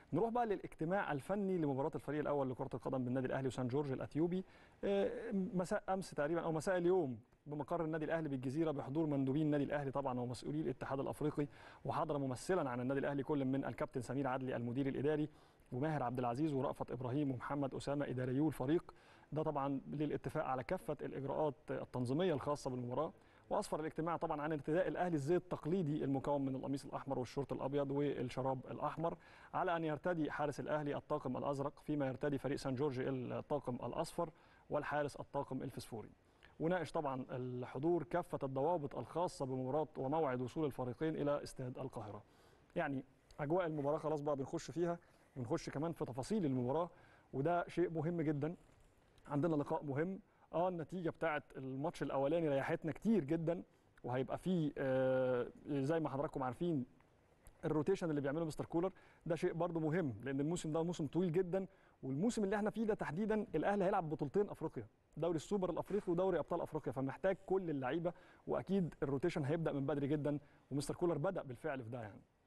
نروح بقى للاجتماع الفني لمباراه الفريق الاول لكره القدم بالنادي الاهلي وسان جورج الاثيوبي آه، مساء امس تقريبا او مساء اليوم بمقر النادي الاهلي بالجزيره بحضور مندوبين النادي الاهلي طبعا ومسؤولي الاتحاد الافريقي وحضر ممثلا عن النادي الاهلي كل من الكابتن سمير عدلي المدير الاداري وماهر عبد العزيز ورأفت ابراهيم ومحمد اسامه اداريو الفريق ده طبعا للاتفاق على كافه الاجراءات التنظيميه الخاصه بالمباراه واسفر الاجتماع طبعا عن ارتداء الاهلي الزي التقليدي المكون من القميص الاحمر والشورت الابيض والشراب الاحمر على ان يرتدي حارس الاهلي الطاقم الازرق فيما يرتدي فريق سان جورج الطاقم الاصفر والحارس الطاقم الفسفوري وناقش طبعا الحضور كافه الضوابط الخاصه بمباراه وموعد وصول الفريقين الى استاد القاهره يعني اجواء المباراه خلاص بقى بنخش فيها ونخش كمان في تفاصيل المباراه وده شيء مهم جدا عندنا لقاء مهم اه النتيجه بتاعه الماتش الاولاني ريحتنا كتير جدا وهيبقى فيه آه زي ما حضراتكم عارفين الروتيشن اللي بيعمله مستر كولر ده شيء برضه مهم لان الموسم ده موسم طويل جدا والموسم اللي احنا فيه ده تحديدا الاهلي هيلعب بطولتين افريقيا دوري السوبر الافريقي ودوري ابطال افريقيا فمحتاج كل اللعيبه واكيد الروتيشن هيبدا من بدري جدا ومستر كولر بدا بالفعل في ده يعني